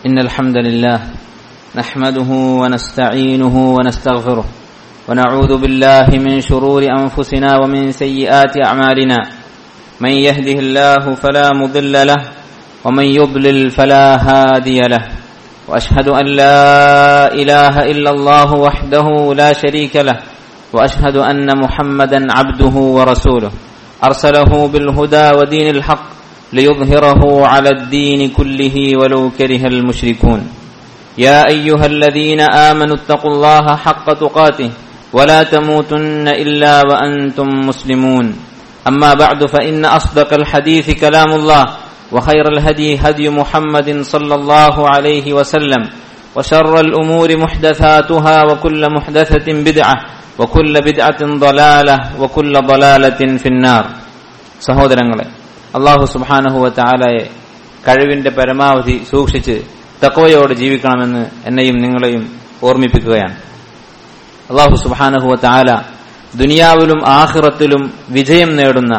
إن الحمد لله نحمده ونستعينه ونستغفره ونعوذ بالله من شرور أنفسنا ومن سيئات أعمالنا من يهده الله فلا مضل له ومن يضلل فلا هادي له وأشهد أن لا إله إلا الله وحده لا شريك له وأشهد أن محمدا عبده ورسوله أرسله بالهدى ودين الحق ليظهره على الدين كله ولو كره المشركون يا أيها الذين آمنوا اتقوا الله حق تقاته ولا تموتن إلا وأنتم مسلمون أما بعد فإن أصدق الحديث كلام الله وخير الهدي هدي محمد صلى الله عليه وسلم وشر الأمور محدثاتها وكل محدثة بدعة وكل بدعة ضلالة وكل ضلالة في النار സഹോദരങ്ങളെ അള്ളാഹു സുബാനഹുവ താലയെ കഴിവിന്റെ പരമാവധി സൂക്ഷിച്ച് തക്കവയോട് ജീവിക്കണമെന്ന് എന്നെയും നിങ്ങളെയും ഓർമ്മിപ്പിക്കുകയാണ് അള്ളാഹു സുബാനഹുവ താല ദുനിയാവിലും ആഹ്റത്തിലും വിജയം നേടുന്ന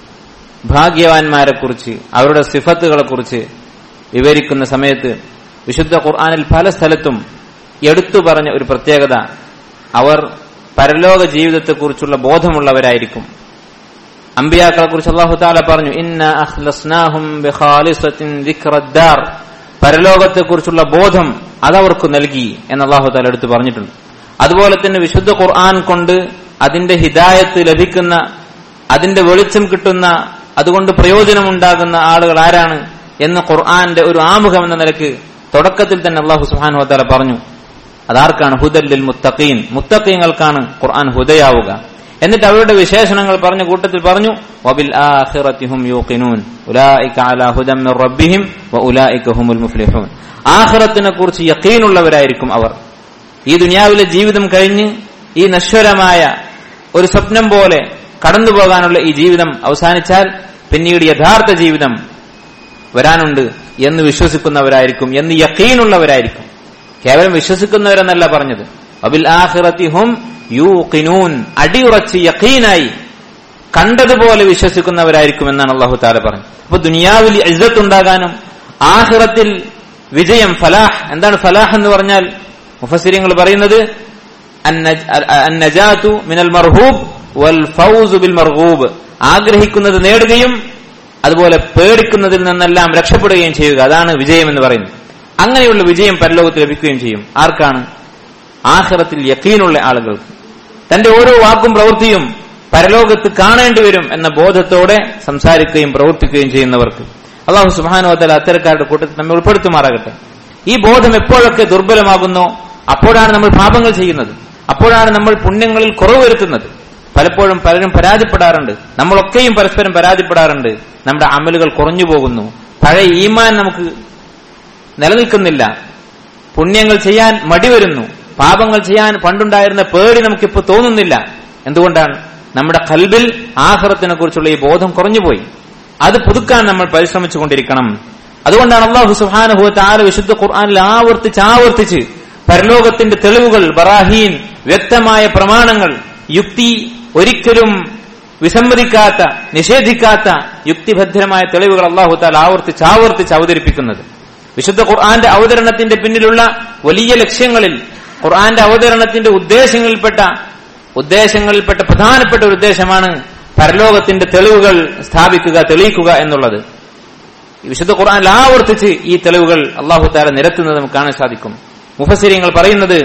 ഭാഗ്യവാന്മാരെക്കുറിച്ച് അവരുടെ സിഫത്തുകളെക്കുറിച്ച് വിവരിക്കുന്ന സമയത്ത് വിശുദ്ധ ഖുർആാനിൽ പല സ്ഥലത്തും എടുത്തു പറഞ്ഞ ഒരു പ്രത്യേകത അവർ പരലോക ജീവിതത്തെക്കുറിച്ചുള്ള ബോധമുള്ളവരായിരിക്കും അമ്പിയാക്കളെ കുറിച്ച് അള്ളാഹു താല പറഞ്ഞു ഇന്ന അഖ്ലസ്നാഹും ബിഖാലിസത്തിൻ ദിക്റദ്ദാർ പരലോകത്തെക്കുറിച്ചുള്ള ബോധം അതവർക്ക് നൽകി എന്ന് അള്ളാഹു താല എടുത്തു പറഞ്ഞിട്ടുണ്ട് അതുപോലെ തന്നെ വിശുദ്ധ ഖുർആൻ കൊണ്ട് അതിന്റെ ഹിദായത്ത് ലഭിക്കുന്ന അതിന്റെ വെളിച്ചം കിട്ടുന്ന അതുകൊണ്ട് പ്രയോജനമുണ്ടാകുന്ന ആളുകൾ ആരാണ് എന്ന് ഖുർആന്റെ ഒരു ആമുഖം എന്ന നിലക്ക് തുടക്കത്തിൽ തന്നെ അള്ളാഹു സുഹാൻ ഹോത്താല പറഞ്ഞു അതാർക്കാണ് ഹുദല്ലിൽ മുത്തഖീൻ മുത്തഖീങ്ങൾക്കാണ് ഖുർആൻ ഹുദയാവുക എന്നിട്ട് അവരുടെ വിശേഷണങ്ങൾ പറഞ്ഞ കൂട്ടത്തിൽ പറഞ്ഞു വബിൽ ആഖിറത്തിഹും യൂഖിനൂൻ ഉലൈക അലാ ഹുദം മിർ റബ്ബിഹിം വഉലൈക ഹുമുൽ മുഫ്ലിഹൂൻ ആഖിറത്തിനെ കുറിച്ച് യഖീനുള്ളവരായിരിക്കും അവർ ഈ ദുനിയാവിലെ ജീവിതം കഴിഞ്ഞ് ഈ നശ്വരമായ ഒരു സ്വപ്നം പോലെ കടന്നു പോകാനുള്ള ഈ ജീവിതം അവസാനിച്ചാൽ പിന്നീട് യഥാർത്ഥ ജീവിതം വരാനുണ്ട് എന്ന് വിശ്വസിക്കുന്നവരായിരിക്കും എന്ന് യക്കീനുള്ളവരായിരിക്കും കേവലം വിശ്വസിക്കുന്നവരെന്നല്ല പറഞ്ഞത് അബിൽ ആഹിറത്തിഹും യൂഖിനൂൻ അടിയുറച്ച് യക്കീനായി കണ്ടതുപോലെ വിശ്വസിക്കുന്നവരായിരിക്കും എന്നാണ് അള്ളാഹു താല പറഞ്ഞത് അപ്പൊ ദുനിയാവിൽ ഇസ്സത്ത് ഉണ്ടാകാനും ആഹിറത്തിൽ വിജയം ഫലാഹ് എന്താണ് ഫലാഹ് എന്ന് പറഞ്ഞാൽ മുഫസിരിങ്ങൾ പറയുന്നത് മിനൽ മർഹൂബ് വൽ ഫൗസ് ബിൽ മർഹൂബ് ആഗ്രഹിക്കുന്നത് നേടുകയും അതുപോലെ പേടിക്കുന്നതിൽ നിന്നെല്ലാം രക്ഷപ്പെടുകയും ചെയ്യുക അതാണ് വിജയം എന്ന് പറയുന്നത് അങ്ങനെയുള്ള വിജയം പരലോകത്ത് ലഭിക്കുകയും ചെയ്യും ആർക്കാണ് ആഹ്റത്തിൽ യക്കീനുള്ള ആളുകൾക്ക് തന്റെ ഓരോ വാക്കും പ്രവൃത്തിയും പരലോകത്ത് കാണേണ്ടി വരും എന്ന ബോധത്തോടെ സംസാരിക്കുകയും പ്രവർത്തിക്കുകയും ചെയ്യുന്നവർക്ക് അള്ളാഹു സുബാനുവത്തല അത്തരക്കാരുടെ കൂട്ടത്തിൽ നമ്മെ ഉൾപ്പെടുത്തുമാറാകട്ടെ ഈ ബോധം എപ്പോഴൊക്കെ ദുർബലമാകുന്നോ അപ്പോഴാണ് നമ്മൾ പാപങ്ങൾ ചെയ്യുന്നത് അപ്പോഴാണ് നമ്മൾ പുണ്യങ്ങളിൽ കുറവ് വരുത്തുന്നത് പലപ്പോഴും പലരും പരാതിപ്പെടാറുണ്ട് നമ്മളൊക്കെയും പരസ്പരം പരാതിപ്പെടാറുണ്ട് നമ്മുടെ അമലുകൾ കുറഞ്ഞു പോകുന്നു പഴയ ഈമാൻ നമുക്ക് നിലനിൽക്കുന്നില്ല പുണ്യങ്ങൾ ചെയ്യാൻ മടി വരുന്നു പാപങ്ങൾ ചെയ്യാൻ പണ്ടുണ്ടായിരുന്ന പേടി നമുക്കിപ്പോൾ തോന്നുന്നില്ല എന്തുകൊണ്ടാണ് നമ്മുടെ കൽബിൽ ആഹ്റത്തിനെ കുറിച്ചുള്ള ഈ ബോധം കുറഞ്ഞുപോയി അത് പുതുക്കാൻ നമ്മൾ പരിശ്രമിച്ചു കൊണ്ടിരിക്കണം അതുകൊണ്ടാണ് അള്ളാഹു സുഹാനുഭവത്തെ ആറ് വിശുദ്ധ ഖുർആാനിൽ ആവർത്തിച്ച് ആവർത്തിച്ച് പരലോകത്തിന്റെ തെളിവുകൾ ബറാഹീൻ വ്യക്തമായ പ്രമാണങ്ങൾ യുക്തി ഒരിക്കലും വിസമ്മതിക്കാത്ത നിഷേധിക്കാത്ത യുക്തിഭദ്രമായ തെളിവുകൾ അള്ളാഹു താൽ ആവർത്തിച്ച് ആവർത്തിച്ച് അവതരിപ്പിക്കുന്നത് വിശുദ്ധ ഖുർആന്റെ അവതരണത്തിന്റെ പിന്നിലുള്ള വലിയ ലക്ഷ്യങ്ങളിൽ ഖുർആന്റെ അവതരണത്തിന്റെ ഉദ്ദേശങ്ങളിൽപ്പെട്ട ഉദ്ദേശങ്ങളിൽപ്പെട്ട പ്രധാനപ്പെട്ട ഒരു ഉദ്ദേശമാണ് പരലോകത്തിന്റെ തെളിവുകൾ സ്ഥാപിക്കുക തെളിയിക്കുക എന്നുള്ളത് വിശുദ്ധ ഖുർആൻ ആവർത്തിച്ച് ഈ തെളിവുകൾ അള്ളാഹു താല നിരത്തുന്നത് നമുക്ക് കാണാൻ സാധിക്കും മുഫസിരിങ്ങൾ പറയുന്നത്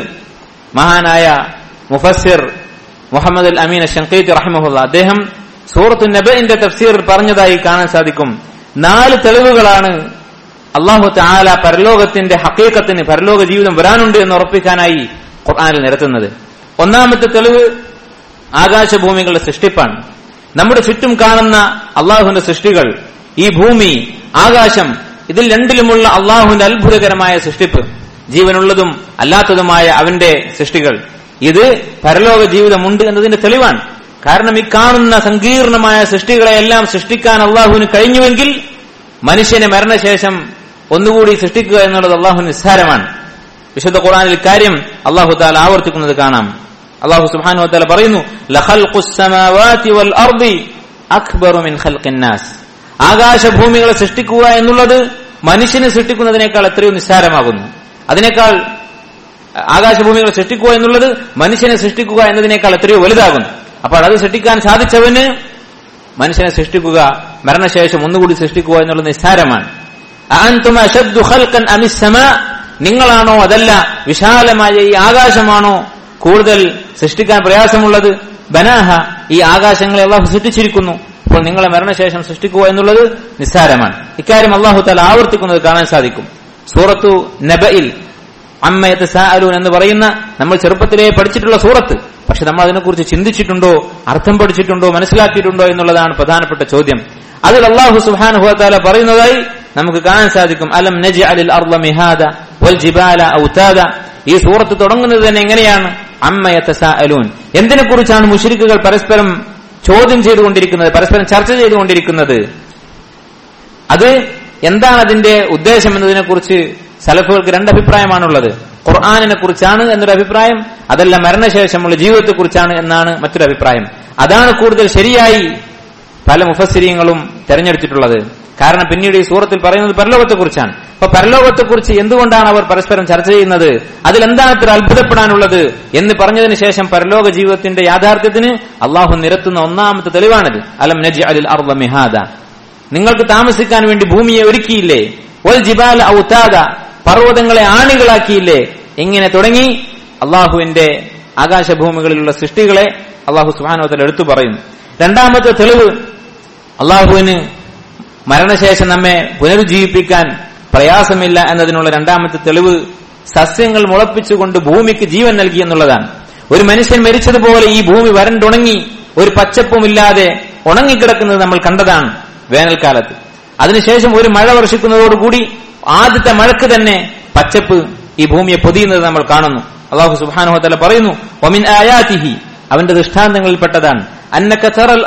മഹാനായ മുഫസിർ മുഹമ്മദ് അൽ അമീൻ ഷങ്കീത്ത് റഹ്മുല്ല അദ്ദേഹം സൂറത്തു നബിന്റെ തഫ്സീറിൽ പറഞ്ഞതായി കാണാൻ സാധിക്കും നാല് തെളിവുകളാണ് അള്ളാഹു താല പരലോകത്തിന്റെ ഹക്കീക്കത്തിന് പരലോക ജീവിതം വരാനുണ്ട് എന്ന് ഉറപ്പിക്കാനായി ഖുർആാനിൽ നിരത്തുന്നത് ഒന്നാമത്തെ തെളിവ് ആകാശഭൂമികളുടെ സൃഷ്ടിപ്പാണ് നമ്മുടെ ചുറ്റും കാണുന്ന അള്ളാഹുവിന്റെ സൃഷ്ടികൾ ഈ ഭൂമി ആകാശം ഇതിൽ രണ്ടിലുമുള്ള അള്ളാഹുവിന്റെ അത്ഭുതകരമായ സൃഷ്ടിപ്പ് ജീവനുള്ളതും അല്ലാത്തതുമായ അവന്റെ സൃഷ്ടികൾ ഇത് പരലോക ജീവിതമുണ്ട് എന്നതിന്റെ തെളിവാണ് കാരണം ഈ കാണുന്ന സങ്കീർണമായ സൃഷ്ടികളെയെല്ലാം സൃഷ്ടിക്കാൻ അള്ളാഹുവിന് കഴിഞ്ഞുവെങ്കിൽ മനുഷ്യനെ മരണശേഷം ഒന്നുകൂടി സൃഷ്ടിക്കുക എന്നുള്ളത് അള്ളാഹു നിസ്സാരമാണ് വിശുദ്ധ ഖുറാനിൽ കാര്യം അള്ളാഹു താല ആവർത്തിക്കുന്നത് കാണാം അള്ളാഹു സുബ്ഹാനഹു വതആല പറയുന്നു ലഖൽഖുസ് സമാവാതി വൽ അർദി അക്ബറു മിൻ ഖൽഖിൻ നാസ് ആകാശഭൂമികളെ സൃഷ്ടിക്കുക എന്നുള്ളത് മനുഷ്യനെ സൃഷ്ടിക്കുന്നതിനേക്കാൾ എത്രയോ നിസ്സാരമാകുന്നു അതിനേക്കാൾ ആകാശഭൂമികൾ സൃഷ്ടിക്കുക എന്നുള്ളത് മനുഷ്യനെ സൃഷ്ടിക്കുക എന്നതിനേക്കാൾ എത്രയോ വലുതാകുന്നു അപ്പോൾ അത് സൃഷ്ടിക്കാൻ സാധിച്ചവന് മനുഷ്യനെ സൃഷ്ടിക്കുക മരണശേഷം ഒന്നുകൂടി സൃഷ്ടിക്കുക എന്നുള്ളത് നിസ്സാരമാണ് അഅൻതും അശദ്ദു ഖൽഖൻ അമിസ് സമാ നിങ്ങളാണോ അതല്ല വിശാലമായ ഈ ആകാശമാണോ കൂടുതൽ സൃഷ്ടിക്കാൻ പ്രയാസമുള്ളത് ബനാഹ ഈ ആകാശങ്ങളെ അള്ളാഹു സൃഷ്ടിച്ചിരിക്കുന്നു അപ്പോൾ നിങ്ങളെ മരണശേഷം സൃഷ്ടിക്കുക എന്നുള്ളത് നിസ്സാരമാണ് ഇക്കാര്യം അള്ളാഹു താല ആവർത്തിക്കുന്നത് കാണാൻ സാധിക്കും സൂറത്തു നബയിൽ അമ്മയത്ത് സാഅലൂൻ എന്ന് പറയുന്ന നമ്മൾ ചെറുപ്പത്തിലേ പഠിച്ചിട്ടുള്ള സൂറത്ത് പക്ഷെ നമ്മൾ അതിനെക്കുറിച്ച് ചിന്തിച്ചിട്ടുണ്ടോ അർത്ഥം പഠിച്ചിട്ടുണ്ടോ മനസ്സിലാക്കിയിട്ടുണ്ടോ എന്നുള്ളതാണ് പ്രധാനപ്പെട്ട ചോദ്യം അതിൽ അള്ളാഹു സുഹാനുഹത്താല പറയുന്നതായി നമുക്ക് കാണാൻ സാധിക്കും അലം നജി അലിൽ അർള മിഹാദ വൽ ജിബാല ഔതാദ ഈ സൂറത്ത് തുടങ്ങുന്നത് തന്നെ എങ്ങനെയാണ് അമ്മയത്ത സാഅലൂൻ എന്തിനെ കുറിച്ചാണ് മുഷരിക്കുകൾ പരസ്പരം ചോദ്യം ചെയ്തുകൊണ്ടിരിക്കുന്നത് പരസ്പരം ചർച്ച ചെയ്തുകൊണ്ടിരിക്കുന്നത് അത് എന്താണ് അതിന്റെ ഉദ്ദേശം എന്നതിനെ കുറിച്ച് സലഫുകൾക്ക് രണ്ട് അഭിപ്രായമാണുള്ളത് ഖുർആാനിനെ കുറിച്ചാണ് എന്നൊരു അഭിപ്രായം അതല്ല മരണശേഷമുള്ള ജീവിതത്തെ കുറിച്ചാണ് എന്നാണ് മറ്റൊരു അഭിപ്രായം അതാണ് കൂടുതൽ ശരിയായി പല മുഫസ്സിരിയങ്ങളും തെരഞ്ഞെടുത്തിട്ടുള്ളത് കാരണം പിന്നീട് ഈ സൂറത്തിൽ പറയുന്നത് പരലോകത്തെക്കുറിച്ചാണ് അപ്പൊ പരലോകത്തെക്കുറിച്ച് എന്തുകൊണ്ടാണ് അവർ പരസ്പരം ചർച്ച ചെയ്യുന്നത് അതിലെന്താണ് ഇത്ര അത്ഭുതപ്പെടാനുള്ളത് എന്ന് പറഞ്ഞതിന് ശേഷം പരലോക ജീവിതത്തിന്റെ യാഥാർത്ഥ്യത്തിന് അള്ളാഹു നിരത്തുന്ന ഒന്നാമത്തെ തെളിവാണിത് അലം നജി അലിൽ അർവ മിഹാദ നിങ്ങൾക്ക് താമസിക്കാൻ വേണ്ടി ഭൂമിയെ ഒരുക്കിയില്ലേ ഒൽ ജിബാല ഔതാദ പർവ്വതങ്ങളെ ആണികളാക്കിയില്ലേ ഇങ്ങനെ തുടങ്ങി അള്ളാഹുവിന്റെ ആകാശഭൂമികളിലുള്ള സൃഷ്ടികളെ അള്ളാഹു സുഹാനോത്തൽ എടുത്തു പറയുന്നു രണ്ടാമത്തെ തെളിവ് അള്ളാഹുവിന് മരണശേഷം നമ്മെ പുനരുജ്ജീവിപ്പിക്കാൻ പ്രയാസമില്ല എന്നതിനുള്ള രണ്ടാമത്തെ തെളിവ് സസ്യങ്ങൾ മുളപ്പിച്ചുകൊണ്ട് ഭൂമിക്ക് ജീവൻ നൽകി എന്നുള്ളതാണ് ഒരു മനുഷ്യൻ മരിച്ചതുപോലെ ഈ ഭൂമി വരണ്ടുണങ്ങി ഒരു പച്ചപ്പുമില്ലാതെ ഉണങ്ങിക്കിടക്കുന്നത് നമ്മൾ കണ്ടതാണ് വേനൽക്കാലത്ത് അതിനുശേഷം ഒരു മഴ വർഷിക്കുന്നതോടുകൂടി ആദ്യത്തെ മഴക്ക് തന്നെ പച്ചപ്പ് ഈ ഭൂമിയെ പൊതിയുന്നത് നമ്മൾ കാണുന്നു അള്ളാഹു സുബാനുഹത്തല പറയുന്നു ഒമിൻ ആയാതിഹി അവന്റെ ദൃഷ്ടാന്തങ്ങളിൽപ്പെട്ടതാണ് അന്നക്കത്തറൽ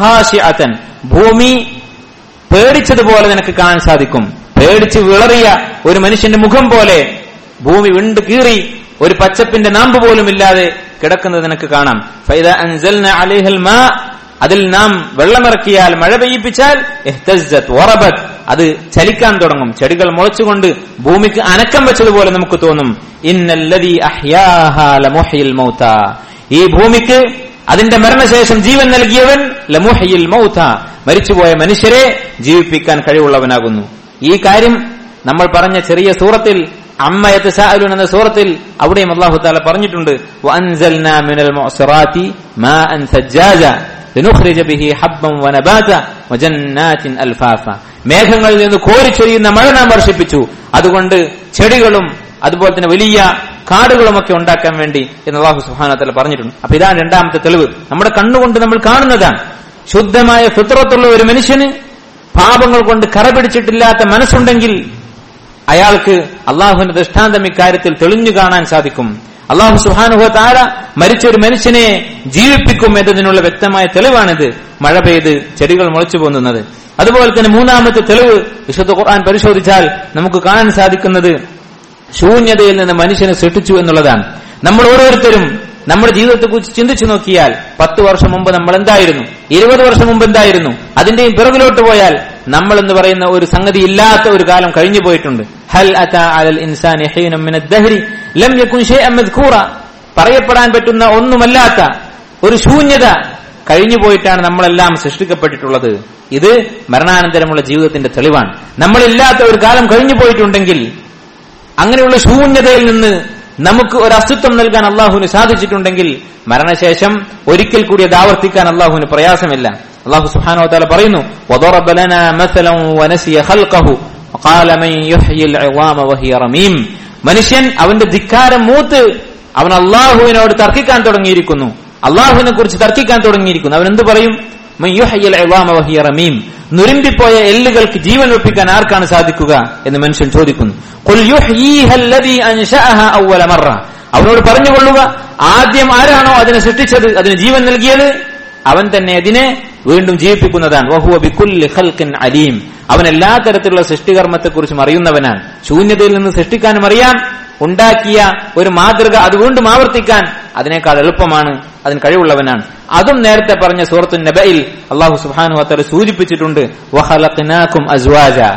അർഹൻ ഭൂമി പേടിച്ചതുപോലെ നിനക്ക് കാണാൻ സാധിക്കും പേടിച്ച് വിളറിയ ഒരു മനുഷ്യന്റെ മുഖം പോലെ ഭൂമി വിണ്ട് കീറി ഒരു പച്ചപ്പിന്റെ നാമ്പ് പോലും ഇല്ലാതെ കിടക്കുന്നത് നിനക്ക് കാണാം ഫൈദ അൻസൽന അലൈഹൽ മാ അതിൽ നാം വെള്ളമിറക്കിയാൽ മഴ പെയ്യിപ്പിച്ചാൽ ഇഹ്തസ്സത്ത് വറബത്ത് അത് ചലിക്കാൻ തുടങ്ങും ചെടികൾ മുളച്ചുകൊണ്ട് ഭൂമിക്ക് അനക്കം വെച്ചതുപോലെ നമുക്ക് തോന്നും ഇന്നല്ലദീ അഹ്യാഹാ ലമുഹ്യിൽ മൗത ഈ ഭൂമിക്ക് അതിന്റെ മരണശേഷം ജീവൻ നൽകിയവൻ ലമുഹയിൽ മൗത മരിച്ചുപോയ മനുഷ്യരെ ജീവിപ്പിക്കാൻ കഴിവുള്ളവനാകുന്നു ഈ കാര്യം നമ്മൾ പറഞ്ഞ ചെറിയ സൂറത്തിൽ അമ്മയത്ത് സാഅലുൻ എന്ന സൂറത്തിൽ അവിടെയും അള്ളാഹു താല പറഞ്ഞിട്ടുണ്ട് വഅൻസൽനാ മിനൽ മുഅ്സിറാത്തി മാഅൻ സജ്ജാജ ലിനുഖ്രിജ ബിഹി ഹബ്ബൻ വനബാത വജന്നാത്തിൻ അൽഫാഫ മേഘങ്ങളിൽ നിന്ന് കോരിച്ചൊരിയുന്ന മഴ നാം വർഷിപ്പിച്ചു അതുകൊണ്ട് ചെടികളും അതുപോലെ തന്നെ വലിയ കാടുകളുമൊക്കെ ഉണ്ടാക്കാൻ വേണ്ടി എന്ന് അള്ളാഹു സുഹാനത്തല പറഞ്ഞിട്ടുണ്ട് അപ്പൊ ഇതാണ് രണ്ടാമത്തെ തെളിവ് നമ്മുടെ കണ്ണുകൊണ്ട് നമ്മൾ കാണുന്നതാണ് ശുദ്ധമായ ഫിത്രത്തുള്ള ഒരു മനുഷ്യന് പാപങ്ങൾ കൊണ്ട് കറ പിടിച്ചിട്ടില്ലാത്ത മനസ്സുണ്ടെങ്കിൽ അയാൾക്ക് അള്ളാഹുവിന്റെ ദൃഷ്ടാന്തം ഇക്കാര്യത്തിൽ തെളിഞ്ഞു കാണാൻ സാധിക്കും അള്ളാഹു സുഹാനുഹ താര മരിച്ച ഒരു മനുഷ്യനെ ജീവിപ്പിക്കും എന്നതിനുള്ള വ്യക്തമായ തെളിവാണിത് മഴ പെയ്ത് ചെടികൾ മുളച്ചു പോകുന്നത് അതുപോലെ തന്നെ മൂന്നാമത്തെ തെളിവ് വിശുദ്ധ ഖുർആൻ പരിശോധിച്ചാൽ നമുക്ക് കാണാൻ സാധിക്കുന്നത് ശൂന്യതയിൽ നിന്ന് മനുഷ്യനെ സൃഷ്ടിച്ചു എന്നുള്ളതാണ് നമ്മൾ ഓരോരുത്തരും നമ്മുടെ ജീവിതത്തെക്കുറിച്ച് ചിന്തിച്ചു നോക്കിയാൽ പത്ത് വർഷം മുമ്പ് നമ്മൾ എന്തായിരുന്നു ഇരുപത് വർഷം മുമ്പ് എന്തായിരുന്നു അതിന്റെയും പിറകിലോട്ട് പോയാൽ നമ്മൾ എന്ന് പറയുന്ന ഒരു സംഗതി ഇല്ലാത്ത ഒരു കാലം കഴിഞ്ഞു പോയിട്ടുണ്ട് ഹൽ അതാ അലൽ ഇൻസാനി ഹീനം മിന ദഹ്രി ലം യകുൻ ഷൈഅൻ മദ്കൂറ പറയപ്പെടാൻ പറ്റുന്ന ഒന്നുമല്ലാത്ത ഒരു ശൂന്യത കഴിഞ്ഞു പോയിട്ടാണ് നമ്മളെല്ലാം സൃഷ്ടിക്കപ്പെട്ടിട്ടുള്ളത് ഇത് മരണാനന്തരമുള്ള ജീവിതത്തിന്റെ തെളിവാണ് നമ്മളില്ലാത്ത ഒരു കാലം കഴിഞ്ഞു പോയിട്ടുണ്ടെങ്കിൽ അങ്ങനെയുള്ള ശൂന്യതയിൽ നിന്ന് നമുക്ക് ഒരു അസ്തിത്വം നൽകാൻ അള്ളാഹുവിന് സാധിച്ചിട്ടുണ്ടെങ്കിൽ മരണശേഷം ഒരിക്കൽ കൂടി അത് ആവർത്തിക്കാൻ അള്ളാഹുവിന് പ്രയാസമില്ല അള്ളാഹു സുഹാനോ താല പറയുന്നു وضرب لنا مثلا ونسي خلقه وقال من يحيي العظام وهي رميم മനുഷ്യൻ അവന്റെ ധിക്കാരം മൂത്ത് അവൻ അള്ളാഹുവിനോട് തർക്കിക്കാൻ തുടങ്ങിയിരിക്കുന്നു അള്ളാഹുവിനെ കുറിച്ച് തർക്കിക്കാൻ തുടങ്ങിയിരിക്കുന്നു അവൻ എന്ത് പറയും മൻ യുഹയ്യിൽ ഇളാമ വഹിയ റമീം നുരുമ്പിപ്പോയ എല്ലുകൾക്ക് ജീവൻ വെപ്പിക്കാൻ ആർക്കാണ് സാധിക്കുക എന്ന് മനുഷ്യൻ ചോദിക്കുന്നു ഖുൽ യുഹ്യീഹ അല്ലദീ അൻശഅഹ അവ്വല മറ അവനോട് പറഞ്ഞുകൊള്ളുക ആദ്യം ആരാണോ അതിനെ സൃഷ്ടിച്ചത് അതിന് ജീവൻ നൽകിയത് അവൻ തന്നെ അതിനെ വീണ്ടും ജീവിപ്പിക്കുന്നതാണ് വഹുവ ബികുല്ലി ഖൽഖിൻ അലീം അവൻ എല്ലാ തരത്തിലുള്ള സൃഷ്ടികർമ്മത്തെക്കുറിച്ചും അറിയുന്നവനാണ് ശൂന്യതയിൽ നിന്ന് സൃഷ്ടിക്കാനും അറിയാം ഉണ്ടാക്കിയ ഒരു മാതൃക അത് വീണ്ടും ആവർത്തിക്കാൻ അതിനേക്കാൾ എളുപ്പമാണ് അതിന് കഴിവുള്ളവനാണ് അതും നേരത്തെ പറഞ്ഞ സൂറത്തു നബയിൽ അള്ളാഹു സുബാനു അത്തല സൂചിപ്പിച്ചിട്ടുണ്ട് വഹലഖ്നാകും അസ്വാജ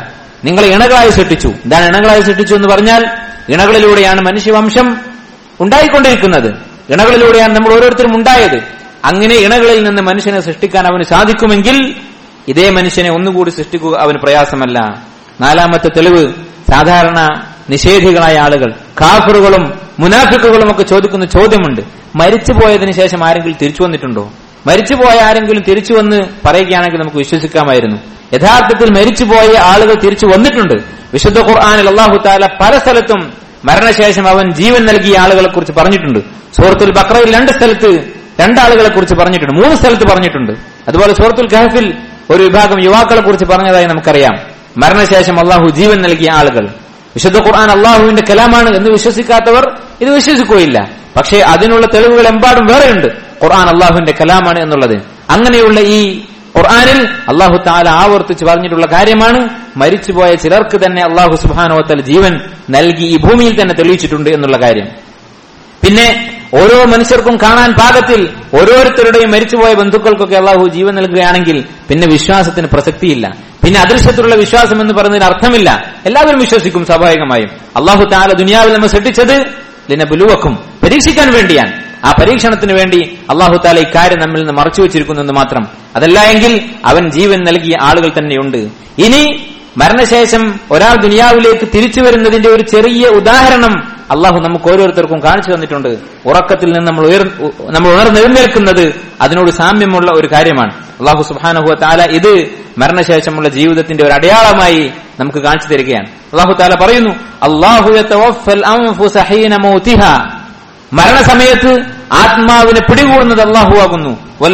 നിങ്ങളെ ഇണകളായി സൃഷ്ടിച്ചു എന്താണ് ഇണകളായി സൃഷ്ടിച്ചു എന്ന് പറഞ്ഞാൽ ഇണകളിലൂടെയാണ് മനുഷ്യവംശം ഉണ്ടായിക്കൊണ്ടിരിക്കുന്നത് ഇണകളിലൂടെയാണ് നമ്മൾ ഓരോരുത്തരും ഉണ്ടായത് അങ്ങനെ ഇണകളിൽ നിന്ന് മനുഷ്യനെ സൃഷ്ടിക്കാൻ അവന് സാധിക്കുമെങ്കിൽ ഇതേ മനുഷ്യനെ ഒന്നുകൂടി സൃഷ്ടിക്കുക അവന് പ്രയാസമല്ല നാലാമത്തെ തെളിവ് സാധാരണ നിഷേധികളായ ആളുകൾ കാഫറുകളും മുനാഫിക്കുകളും ഒക്കെ ചോദിക്കുന്ന ചോദ്യമുണ്ട് മരിച്ചു പോയതിനു ശേഷം ആരെങ്കിലും തിരിച്ചു വന്നിട്ടുണ്ടോ മരിച്ചുപോയ ആരെങ്കിലും തിരിച്ചു വന്ന് പറയുകയാണെങ്കിൽ നമുക്ക് വിശ്വസിക്കാമായിരുന്നു യഥാർത്ഥത്തിൽ മരിച്ചുപോയ ആളുകൾ തിരിച്ചു വന്നിട്ടുണ്ട് വിശുദ്ധ ഖുർആാനിൽ അള്ളാഹു താല പല സ്ഥലത്തും മരണശേഷം അവൻ ജീവൻ നൽകിയ ആളുകളെ കുറിച്ച് പറഞ്ഞിട്ടുണ്ട് സൂറത്തുൽ ബക്രയിൽ രണ്ട് സ്ഥലത്ത് രണ്ടാളുകളെ കുറിച്ച് പറഞ്ഞിട്ടുണ്ട് മൂന്ന് സ്ഥലത്ത് പറഞ്ഞിട്ടുണ്ട് അതുപോലെ സൂറത്തുൽ കഹഫിൽ ഒരു വിഭാഗം യുവാക്കളെ കുറിച്ച് പറഞ്ഞതായി നമുക്കറിയാം മരണശേഷം അള്ളാഹു ജീവൻ നൽകിയ ആളുകൾ വിശുദ്ധ ഖുർആൻ അള്ളാഹുവിന്റെ കലാമാണ് എന്ന് വിശ്വസിക്കാത്തവർ ഇത് വിശ്വസിക്കുകയില്ല പക്ഷേ അതിനുള്ള തെളിവുകൾ എമ്പാടും വേറെയുണ്ട് ഖുർആൻ അള്ളാഹുവിന്റെ കലാമാണ് എന്നുള്ളത് അങ്ങനെയുള്ള ഈ ഖുർആനിൽ അള്ളാഹു താല ആവർത്തിച്ച് പറഞ്ഞിട്ടുള്ള കാര്യമാണ് മരിച്ചുപോയ ചിലർക്ക് തന്നെ അള്ളാഹു സുബാനോത്തൽ ജീവൻ നൽകി ഈ ഭൂമിയിൽ തന്നെ തെളിയിച്ചിട്ടുണ്ട് എന്നുള്ള കാര്യം പിന്നെ ഓരോ മനുഷ്യർക്കും കാണാൻ പാകത്തിൽ ഓരോരുത്തരുടെയും മരിച്ചുപോയ ബന്ധുക്കൾക്കൊക്കെ അള്ളാഹു ജീവൻ നൽകുകയാണെങ്കിൽ പിന്നെ വിശ്വാസത്തിന് പ്രസക്തിയില്ല പിന്നെ അദൃശ്യത്തിലുള്ള വിശ്വാസം എന്ന് പറയുന്നതിന് അർത്ഥമില്ല എല്ലാവരും വിശ്വസിക്കും സ്വാഭാവികമായും അള്ളാഹു താല ദുനിയാവിൽ നമ്മൾ സൃഷ്ടിച്ചത് ലിന ബുലുവക്കും പരീക്ഷിക്കാൻ വേണ്ടിയാണ് ആ പരീക്ഷണത്തിന് വേണ്ടി അള്ളാഹു താല ഇക്കാര്യം നമ്മിൽ നിന്ന് മറച്ചു വെച്ചിരിക്കുന്നു എന്ന് മാത്രം അതല്ല എങ്കിൽ അവൻ ജീവൻ നൽകിയ ആളുകൾ തന്നെയുണ്ട് ഇനി മരണശേഷം ഒരാൾ ദുനിയാവിലേക്ക് തിരിച്ചു വരുന്നതിന്റെ ഒരു ചെറിയ ഉദാഹരണം അള്ളാഹു നമുക്ക് ഓരോരുത്തർക്കും കാണിച്ചു തന്നിട്ടുണ്ട് ഉറക്കത്തിൽ നിന്ന് നമ്മൾ ഉയർ നമ്മൾ ഉണർന്നെഴുന്നേൽക്കുന്നത് അതിനോട് സാമ്യമുള്ള ഒരു കാര്യമാണ് അള്ളാഹു സുബാനഹു താല ഇത് മരണശേഷമുള്ള ജീവിതത്തിന്റെ ഒരു അടയാളമായി നമുക്ക് കാണിച്ചു തരികയാണ് അള്ളാഹു താല പറയുന്നു അള്ളാഹു മരണസമയത്ത് ആത്മാവിനെ പിടികൂടുന്നത് അള്ളാഹു ആകുന്നു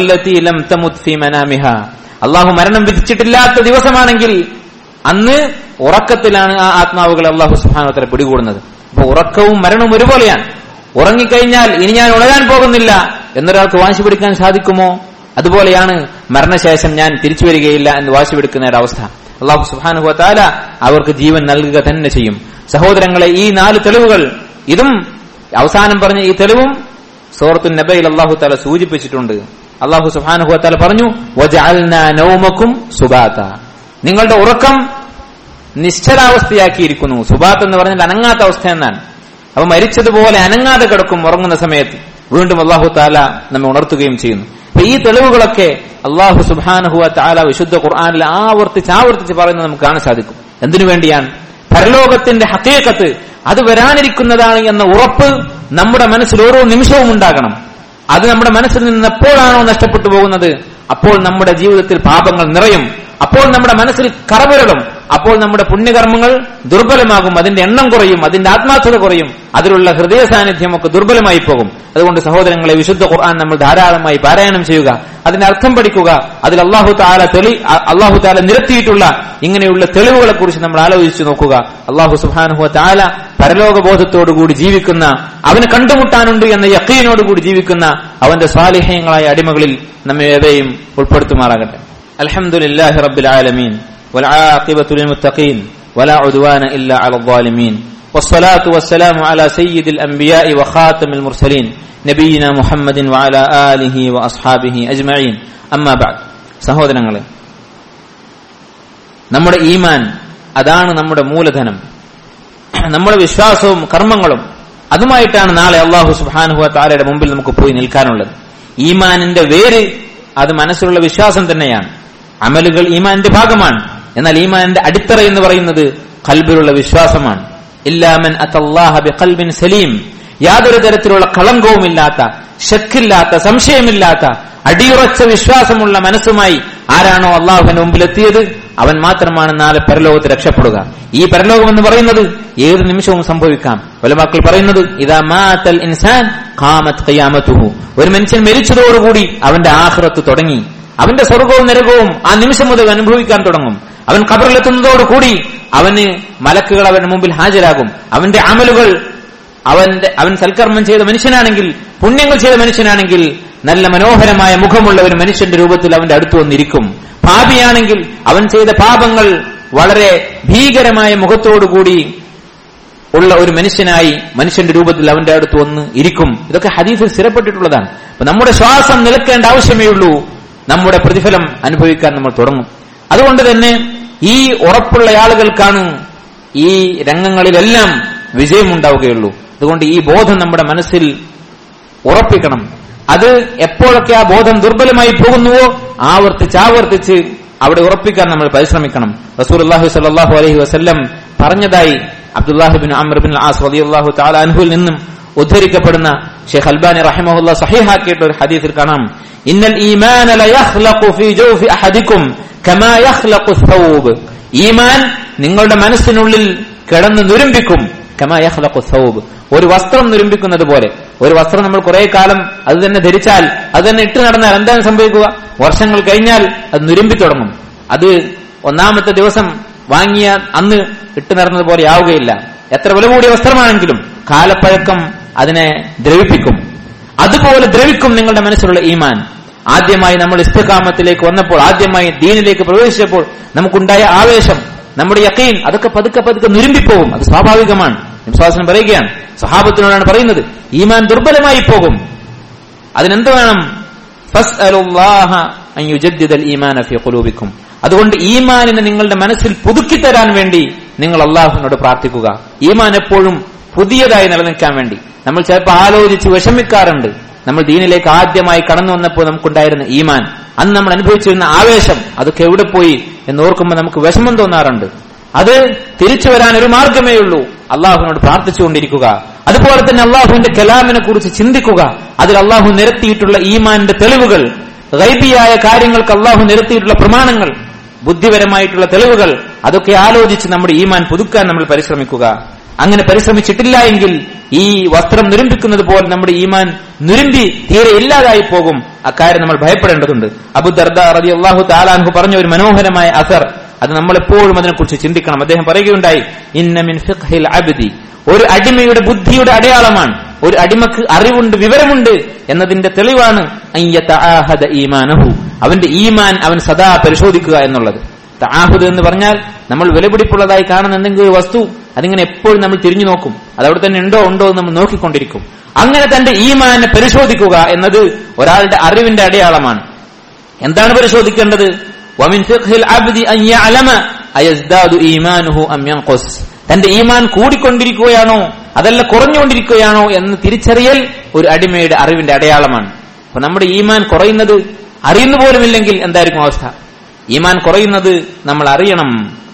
അള്ളാഹു മരണം വിധിച്ചിട്ടില്ലാത്ത ദിവസമാണെങ്കിൽ അന്ന് ഉറക്കത്തിലാണ് ആ ആത്മാവുകളെ അള്ളാഹു സുഹാനോത്തര പിടികൂടുന്നത് അപ്പൊ ഉറക്കവും മരണവും ഒരുപോലെയാണ് ഉറങ്ങിക്കഴിഞ്ഞാൽ ഇനി ഞാൻ ഉണരാൻ പോകുന്നില്ല എന്നൊരാൾക്ക് വാശി പിടിക്കാൻ സാധിക്കുമോ അതുപോലെയാണ് മരണശേഷം ഞാൻ തിരിച്ചു വരികയില്ല എന്ന് വാശി പിടിക്കുന്ന ഒരവസ്ഥ അള്ളാഹു സുഹാനുഹു താല അവർക്ക് ജീവൻ നൽകുക തന്നെ ചെയ്യും സഹോദരങ്ങളെ ഈ നാല് തെളിവുകൾ ഇതും അവസാനം പറഞ്ഞ ഈ തെളിവും സൂറത്തു നബയിൽ അള്ളാഹു താല സൂചിപ്പിച്ചിട്ടുണ്ട് അള്ളാഹു സുഹാനുഹു താല പറഞ്ഞു നൗമക്കും സുബാത്ത നിങ്ങളുടെ ഉറക്കം നിശ്ചലാവസ്ഥയാക്കിയിരിക്കുന്നു സുബാത്ത് എന്ന് പറഞ്ഞാൽ അനങ്ങാത്ത അവസ്ഥ എന്നാണ് അപ്പൊ മരിച്ചതുപോലെ അനങ്ങാതെ കിടക്കും ഉറങ്ങുന്ന സമയത്ത് വീണ്ടും അള്ളാഹു താല നമ്മെ ഉണർത്തുകയും ചെയ്യുന്നു അപ്പൊ ഈ തെളിവുകളൊക്കെ അള്ളാഹു സുബാനുഹുവ താല വിശുദ്ധ ഖുർആാനിൽ ആവർത്തിച്ച് ആവർത്തിച്ച് പറയുന്നത് നമുക്ക് കാണാൻ സാധിക്കും എന്തിനു വേണ്ടിയാണ് പരലോകത്തിന്റെ ഹക്കീക്കത്ത് അത് വരാനിരിക്കുന്നതാണ് എന്ന ഉറപ്പ് നമ്മുടെ മനസ്സിൽ ഓരോ നിമിഷവും ഉണ്ടാകണം അത് നമ്മുടെ മനസ്സിൽ നിന്ന് എപ്പോഴാണോ നഷ്ടപ്പെട്ടു പോകുന്നത് അപ്പോൾ നമ്മുടെ ജീവിതത്തിൽ പാപങ്ങൾ നിറയും അപ്പോൾ നമ്മുടെ മനസ്സിൽ കറപുരളും അപ്പോൾ നമ്മുടെ പുണ്യകർമ്മങ്ങൾ ദുർബലമാകും അതിന്റെ എണ്ണം കുറയും അതിന്റെ ആത്മാർത്ഥത കുറയും അതിലുള്ള ഹൃദയ സാന്നിധ്യം ഒക്കെ ദുർബലമായി പോകും അതുകൊണ്ട് സഹോദരങ്ങളെ വിശുദ്ധ ഖുർആൻ നമ്മൾ ധാരാളമായി പാരായണം ചെയ്യുക അതിന്റെ അർത്ഥം പഠിക്കുക അതിൽ അള്ളാഹു താല തെളി അള്ളാഹു താല നിരത്തിയിട്ടുള്ള ഇങ്ങനെയുള്ള തെളിവുകളെ കുറിച്ച് നമ്മൾ ആലോചിച്ചു നോക്കുക അള്ളാഹു സുബാനുഹു താല പരലോകബോധത്തോടുകൂടി ജീവിക്കുന്ന അവന് കണ്ടുമുട്ടാനുണ്ട് എന്ന യക്കീനോടുകൂടി ജീവിക്കുന്ന അവന്റെ സ്വാലിഹ്യങ്ങളായ അടിമകളിൽ നമ്മെ ഏവയും ഉൾപ്പെടുത്തുമാറാകട്ടെ അലഹമുല്ലാഹി റബ്ബിൽ ആലമീൻ والعاقبة للمتقين ولا عدوان إلا على الظالمين والصلاة والسلام على سيد الأنبياء وخاتم المرسلين نبينا محمد وعلى آله وأصحابه أجمعين أما بعد സഹോദരങ്ങളെ നമ്മുടെ ഈമാൻ അതാണ് നമ്മുടെ മൂലധനം നമ്മുടെ വിശ്വാസവും കർമ്മങ്ങളും അതുമായിട്ടാണ് നാളെ അള്ളാഹു സുബാനുഹു താലയുടെ മുമ്പിൽ നമുക്ക് പോയി നിൽക്കാനുള്ളത് ഈമാനിന്റെ വേര് അത് മനസ്സിലുള്ള വിശ്വാസം തന്നെയാണ് അമലുകൾ ഈമാനിന്റെ ഭാഗമാണ് എന്നാൽ ഈമാനിന്റെ അടിത്തറ എന്ന് പറയുന്നത് കൽബിലുള്ള വിശ്വാസമാണ് ഇല്ലാമൻ കൽബിൻ സലീം യാതൊരു തരത്തിലുള്ള കളങ്കവുമില്ലാത്ത ശക്കില്ലാത്ത സംശയമില്ലാത്ത അടിയുറച്ച വിശ്വാസമുള്ള മനസ്സുമായി ആരാണോ അള്ളാഹുവിന്റെ മുമ്പിലെത്തിയത് അവൻ മാത്രമാണ് നാളെ പരലോകത്ത് രക്ഷപ്പെടുക ഈ പരലോകം എന്ന് പറയുന്നത് ഏത് നിമിഷവും സംഭവിക്കാം വലമാക്കൾ പറയുന്നത് ഇതാ മാതൽ ഇൻസാൻ ഖാമത്ത് ഖിയാമത്തുഹു ഒരു മനുഷ്യൻ മരിച്ചതോടുകൂടി അവന്റെ ആഹ്റത്ത് തുടങ്ങി അവന്റെ സ്വർഗവും നരകവും ആ നിമിഷം മുതൽ അനുഭവിക്കാൻ തുടങ്ങും അവൻ കബറിലെത്തുന്നതോടുകൂടി അവന് മലക്കുകൾ അവന്റെ മുമ്പിൽ ഹാജരാകും അവന്റെ അമലുകൾ അവന്റെ അവൻ സൽക്കർമ്മം ചെയ്ത മനുഷ്യനാണെങ്കിൽ പുണ്യങ്ങൾ ചെയ്ത മനുഷ്യനാണെങ്കിൽ നല്ല മനോഹരമായ മുഖമുള്ള ഒരു മനുഷ്യന്റെ രൂപത്തിൽ അവന്റെ അടുത്ത് വന്നിരിക്കും പാപിയാണെങ്കിൽ അവൻ ചെയ്ത പാപങ്ങൾ വളരെ ഭീകരമായ മുഖത്തോടുകൂടി ഉള്ള ഒരു മനുഷ്യനായി മനുഷ്യന്റെ രൂപത്തിൽ അവന്റെ അടുത്ത് വന്ന് ഇരിക്കും ഇതൊക്കെ ഹദീസിൽ സ്ഥിരപ്പെട്ടിട്ടുള്ളതാണ് അപ്പൊ നമ്മുടെ ശ്വാസം നിൽക്കേണ്ട ആവശ്യമേ ഉള്ളൂ നമ്മുടെ പ്രതിഫലം അനുഭവിക്കാൻ നമ്മൾ തുടങ്ങും അതുകൊണ്ട് തന്നെ ഈ ഉറപ്പുള്ള ആളുകൾക്കാണ് ഈ രംഗങ്ങളിലെല്ലാം വിജയമുണ്ടാവുകയുള്ളൂ അതുകൊണ്ട് ഈ ബോധം നമ്മുടെ മനസ്സിൽ ഉറപ്പിക്കണം അത് എപ്പോഴൊക്കെ ആ ബോധം ദുർബലമായി പോകുന്നുവോ ആവർത്തിച്ച് ആവർത്തിച്ച് അവിടെ ഉറപ്പിക്കാൻ നമ്മൾ പരിശ്രമിക്കണം റസൂൽ അള്ളാഹു സല്ലാഹു അലഹി വസ്ല്ലം പറഞ്ഞതായി അബ്ദുല്ലാഹിബിൻ അമർബിൻ ആസ് റളിയല്ലാഹു തആല അൻഹുവിൽ നിന്നും ഉദ്ധരിക്കപ്പെടുന്ന ഷെയ്ഖ് അൽബാനി റഹിമഹുല്ല സഹിഹാക്കിയിട്ട് ഒരു ഹദീസിൽ കാണാം ഇന്നൽ ഈമാന ലയഖ്ലഖു ഫീ ജൗഫി അഹദിക്കും കമാ യഖ്ലഖു സൗബ് ഈമാൻ നിങ്ങളുടെ മനസ്സിനുള്ളിൽ കിടന്ന് നുരുമ്പിക്കും കമാ യഖ്ലഖു സൗബ് ഒരു വസ്ത്രം നുരുമ്പിക്കുന്നത് പോലെ ഒരു വസ്ത്രം നമ്മൾ കുറെ കാലം അത് തന്നെ ധരിച്ചാൽ അത് തന്നെ ഇട്ട് നടന്നാൽ എന്താണ് സംഭവിക്കുക വർഷങ്ങൾ കഴിഞ്ഞാൽ അത് നുരുമ്പി തുടങ്ങും അത് ഒന്നാമത്തെ ദിവസം വാങ്ങിയ അന്ന് ഇട്ട് നടന്നത് പോലെ ആവുകയില്ല എത്ര വില കൂടിയ വസ്ത്രമാണെങ്കിലും കാലപ്പഴക്കം അതിനെ ദ്രവിപ്പിക്കും അതുപോലെ ദ്രവിക്കും നിങ്ങളുടെ മനസ്സിലുള്ള ഈമാൻ ആദ്യമായി നമ്മൾ ഇസ്തകാമത്തിലേക്ക് വന്നപ്പോൾ ആദ്യമായി ദീനിലേക്ക് പ്രവേശിച്ചപ്പോൾ നമുക്കുണ്ടായ ആവേശം നമ്മുടെ യക്കീൻ അതൊക്കെ പതുക്കെ പതുക്കെ നിരുമ്പിപ്പോകും അത് സ്വാഭാവികമാണ് വിശ്വാസം പറയുകയാണ് സഹാബത്തിനോടാണ് പറയുന്നത് ഈമാൻ ദുർബലമായി പോകും അതിനെന്ത് വേണം ഫസ്അലുല്ലാഹ അൻ യുജദ്ദിദൽ ഈമാന ഫീ ഖുലൂബിക്കും അതുകൊണ്ട് ഈമാനിനെ നിങ്ങളുടെ മനസ്സിൽ പുതുക്കി തരാൻ വേണ്ടി നിങ്ങൾ അള്ളാഹുവിനോട് പ്രാർത്ഥിക്കുക ഈമാൻ എപ്പോഴും പുതിയതായി നിലനിൽക്കാൻ വേണ്ടി നമ്മൾ ചിലപ്പോൾ ആലോചിച്ച് വിഷമിക്കാറുണ്ട് നമ്മൾ ദീനിലേക്ക് ആദ്യമായി കടന്നു വന്നപ്പോൾ നമുക്കുണ്ടായിരുന്ന ഈമാൻ അന്ന് നമ്മൾ അനുഭവിച്ചിരുന്ന ആവേശം അതൊക്കെ എവിടെ പോയി എന്ന് ഓർക്കുമ്പോൾ നമുക്ക് വിഷമം തോന്നാറുണ്ട് അത് തിരിച്ചു വരാൻ ഒരു മാർഗമേ ഉള്ളൂ അള്ളാഹുവിനോട് പ്രാർത്ഥിച്ചുകൊണ്ടിരിക്കുക അതുപോലെ തന്നെ അള്ളാഹുവിന്റെ കലാമിനെ കുറിച്ച് ചിന്തിക്കുക അതിൽ അള്ളാഹു നിരത്തിയിട്ടുള്ള ഈമാന്റെ തെളിവുകൾ ഗൈബിയായ കാര്യങ്ങൾക്ക് അള്ളാഹു നിരത്തിയിട്ടുള്ള പ്രമാണങ്ങൾ ബുദ്ധിപരമായിട്ടുള്ള തെളിവുകൾ അതൊക്കെ ആലോചിച്ച് നമ്മുടെ ഈമാൻ പുതുക്കാൻ നമ്മൾ പരിശ്രമിക്കുക അങ്ങനെ പരിശ്രമിച്ചിട്ടില്ല എങ്കിൽ ഈ വസ്ത്രം നുരുമ്പിക്കുന്നത് പോലെ നമ്മുടെ ഈമാൻ നുരുമ്പി തീരെ ഇല്ലാതായി പോകും അക്കാര്യം നമ്മൾ ഭയപ്പെടേണ്ടതുണ്ട് അബു ദർദ റതി അള്ളാഹു താലാൻഹു പറഞ്ഞ ഒരു മനോഹരമായ അസർ അത് നമ്മൾ എപ്പോഴും അതിനെക്കുറിച്ച് ചിന്തിക്കണം അദ്ദേഹം പറയുകയുണ്ടായി ഇന്നമിൻ ഫിഖ്ഹിൽ അബ്ദി ഒരു അടിമയുടെ ബുദ്ധിയുടെ അടയാളമാണ് ഒരു അടിമക്ക് അറിവുണ്ട് വിവരമുണ്ട് എന്നതിന്റെ തെളിവാണ് അയ്യത്തആഹദ ഈമാനഹു അവന്റെ ഈമാൻ അവൻ സദാ പരിശോധിക്കുക എന്നുള്ളത് താഹുദ് എന്ന് പറഞ്ഞാൽ നമ്മൾ വിലപിടിപ്പുള്ളതായി കാണുന്ന എന്തെങ്കിലും ഒരു വസ്തു അതിങ്ങനെ എപ്പോഴും നമ്മൾ തിരിഞ്ഞു നോക്കും അതവിടെ തന്നെ ഉണ്ടോ ഉണ്ടോ എന്ന് നമ്മൾ നോക്കിക്കൊണ്ടിരിക്കും അങ്ങനെ തന്റെ ഈമാനെ പരിശോധിക്കുക എന്നത് ഒരാളുടെ അറിവിന്റെ അടയാളമാണ് എന്താണ് പരിശോധിക്കേണ്ടത് വമിൻ ഫിഖ്ഹിൽ അബ്ദി അൻ യഅലമ അയസ്ദാദു ഈമാനുഹു അം യൻഖുസ് തന്റെ ഈമാൻ കൂടിക്കൊണ്ടിരിക്കുകയാണോ അതല്ല കുറഞ്ഞുകൊണ്ടിരിക്കുകയാണോ എന്ന് തിരിച്ചറിയൽ ഒരു അടിമയുടെ അറിവിന്റെ അടയാളമാണ് അപ്പൊ നമ്മുടെ ഈമാൻ കുറയുന്നത് അറിയുന്ന പോലുമില്ലെങ്കിൽ എന്തായിരിക്കും അവസ്ഥ ഈമാൻ കുറയുന്നത് നമ്മൾ അറിയണം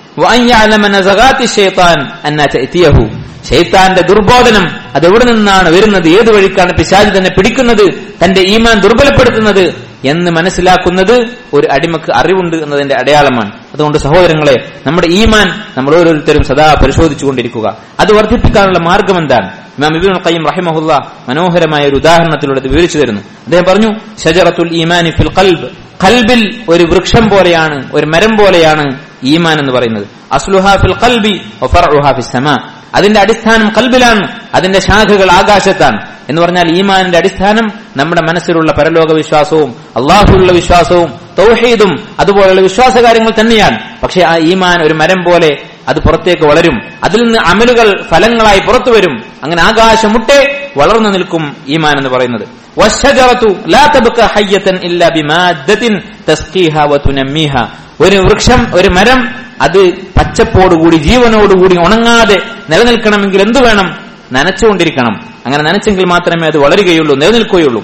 ഷെയ്ത്താന്റെ ദുർബോധനം അത് എവിടെ നിന്നാണ് വരുന്നത് ഏത് വഴിക്കാണ് പിശാജ് തന്നെ പിടിക്കുന്നത് തന്റെ ഈമാൻ ദുർബലപ്പെടുത്തുന്നത് എന്ന് മനസ്സിലാക്കുന്നത് ഒരു അടിമക്ക് അറിവുണ്ട് എന്നതിന്റെ അടയാളമാണ് അതുകൊണ്ട് സഹോദരങ്ങളെ നമ്മുടെ ഈമാൻ നമ്മൾ ഓരോരുത്തരും സദാ പരിശോധിച്ചുകൊണ്ടിരിക്കുക അത് വർദ്ധിപ്പിക്കാനുള്ള മാർഗം എന്താണ് ഇമാം ഇബിൻ ഖയ്യിം റഹിമഹുല്ല മനോഹരമായ ഒരു ഉദാഹരണത്തിലൂടെ ഇത് വിവരിച്ചു തരുന്നു അദ്ദേഹം പറഞ്ഞു ഷജറത്തുൽ ഈമാനി ഫിൽ ഖൽബ് ഖൽബിൽ ഒരു വൃക്ഷം പോലെയാണ് ഒരു മരം പോലെയാണ് ഈമാൻ എന്ന് പറയുന്നത് അസ്ലുഹ ഫിൽ ഖൽബി വഫർഉഹ ഫിസ് സമാ അതിന്റെ അടിസ്ഥാനം കൽബിലാണ് അതിന്റെ ശാഖകൾ ആകാശത്താണ് എന്ന് പറഞ്ഞാൽ ഈമാനിന്റെ അടിസ്ഥാനം നമ്മുടെ മനസ്സിലുള്ള പരലോക വിശ്വാസവും അള്ളാഹുലുള്ള വിശ്വാസവും തൗഹീദും അതുപോലുള്ള വിശ്വാസ കാര്യങ്ങൾ തന്നെയാണ് പക്ഷെ ആ ഈമാൻ ഒരു മരം പോലെ അത് പുറത്തേക്ക് വളരും അതിൽ നിന്ന് അമലുകൾ ഫലങ്ങളായി പുറത്തു വരും അങ്ങനെ ആകാശമുട്ടെ വളർന്നു നിൽക്കും ഈമാൻ എന്ന് പറയുന്നത് ഒരു വൃക്ഷം ഒരു മരം അത് പച്ചപ്പോടുകൂടി ജീവനോടുകൂടി ഉണങ്ങാതെ നിലനിൽക്കണമെങ്കിൽ എന്തു വേണം നനച്ചുകൊണ്ടിരിക്കണം അങ്ങനെ നനച്ചെങ്കിൽ മാത്രമേ അത് വളരുകയുള്ളൂ നിലനിൽക്കുകയുള്ളൂ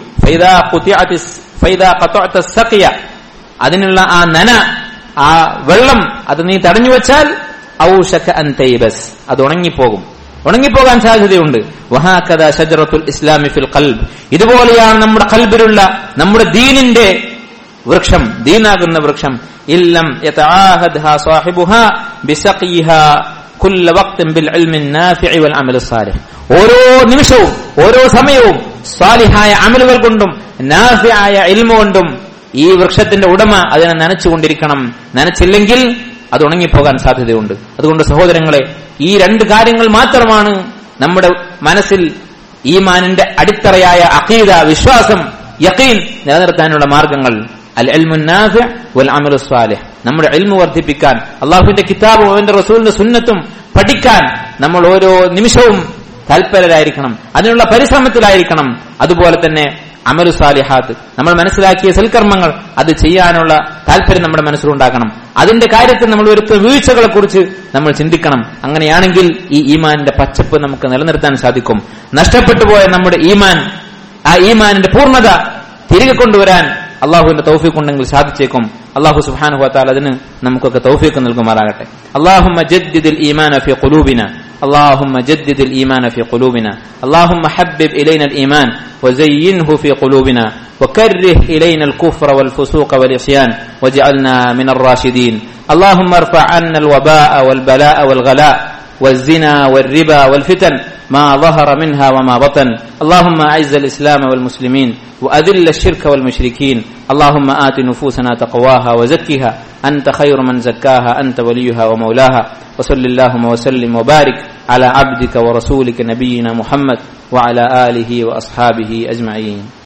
അതിനുള്ള ആ നന ആ വെള്ളം അത് നീ തടഞ്ഞു വെച്ചാൽ ഔഷക അൻതൈബസ് അത് ഉണങ്ങിപ്പോകും ഉണങ്ങിപ്പോകാൻ സാധ്യതയുണ്ട് വഹാക്കഥ ഷജറത്തുൽ ഇസ്ലാമി ഫിൽ ഖൽബ് ഇതുപോലെയാണ് നമ്മുടെ കൽബിലുള്ള നമ്മുടെ ദീനിന്റെ വൃക്ഷം ദീനാകുന്ന വൃക്ഷം ഇല്ലം യതആഹദ്ഹാ സാഹിബുഹാ ബിസഖിഹാ കുല്ല വഖ്തിൻ ബിൽ ഇൽമി നാഫിഇ വൽ അമൽ സാലിഹ് ഓരോ നിമിഷവും ഓരോ സമയവും സ്വാലിഹായ അമലുകൾ കൊണ്ടും നാഫിയായ ഇൽമ കൊണ്ടും ഈ വൃക്ഷത്തിന്റെ ഉടമ അതിനെ നനച്ചുകൊണ്ടിരിക്കണം നനച്ചില്ലെങ്കിൽ അത് ഉണങ്ങിപ്പോകാൻ സാധ്യതയുണ്ട് അതുകൊണ്ട് സഹോദരങ്ങളെ ഈ രണ്ട് കാര്യങ്ങൾ മാത്രമാണ് നമ്മുടെ മനസ്സിൽ ഈമാനിന്റെ അടിത്തറയായ അഖീദ വിശ്വാസം യഖീൻ നിലനിർത്താനുള്ള മാർഗങ്ങൾ അൽ അൽമുന്നാഫി വൽ അമലു സ്വാലിഹ് നമ്മുടെ എൽമു വർദ്ധിപ്പിക്കാൻ അള്ളാഹുവിന്റെ കിതാബും അവന്റെ റസൂലിന്റെ സുന്നത്തും പഠിക്കാൻ നമ്മൾ ഓരോ നിമിഷവും തൽപരരായിരിക്കണം അതിനുള്ള പരിശ്രമത്തിലായിരിക്കണം അതുപോലെ തന്നെ അമലു സാലിഹാത്ത് നമ്മൾ മനസ്സിലാക്കിയ സൽക്കർമ്മങ്ങൾ അത് ചെയ്യാനുള്ള താല്പര്യം നമ്മുടെ മനസ്സിലുണ്ടാക്കണം അതിന്റെ കാര്യത്തിൽ നമ്മൾ വരുത്തുന്ന വീഴ്ചകളെ കുറിച്ച് നമ്മൾ ചിന്തിക്കണം അങ്ങനെയാണെങ്കിൽ ഈ ഈമാനിന്റെ പച്ചപ്പ് നമുക്ക് നിലനിർത്താൻ സാധിക്കും നഷ്ടപ്പെട്ടു പോയ നമ്മുടെ ഈമാൻ ആ ഈമാനിന്റെ പൂർണ്ണത തിരികെ കൊണ്ടുവരാൻ അള്ളാഹുവിന്റെ തൗഫീഖ് ഉണ്ടെങ്കിൽ സാധിച്ചേക്കും അള്ളാഹു സുബ്ഹാനഹു വതആല അതിന് നമുക്കൊക്കെ തൗഫീഖ് നൽകുമാറാകട്ടെ അള്ളാഹുമ്മ ജദ്ദിദിൽ ഈമാന ഫി ഖുലൂബിന اللهم جدد الإيمان في قلوبنا اللهم حبب إلينا الإيمان وزينه في قلوبنا وكره إلينا الكفر والفسوق والعصيان واجعلنا من الراشدين اللهم ارفع عنا الوباء والبلاء والغلاء والزنا والربا والفتن ما ظهر منها وما بطن اللهم أعز الإسلام والمسلمين وأذل الشرك والمشركين اللهم آت نفوسنا تقواها وزكها أنت خير من زكاها أنت وليها ومولاها وصل اللهم وسلم وبارك على عبدك ورسولك نبينا محمد وعلى آله وأصحابه أجمعين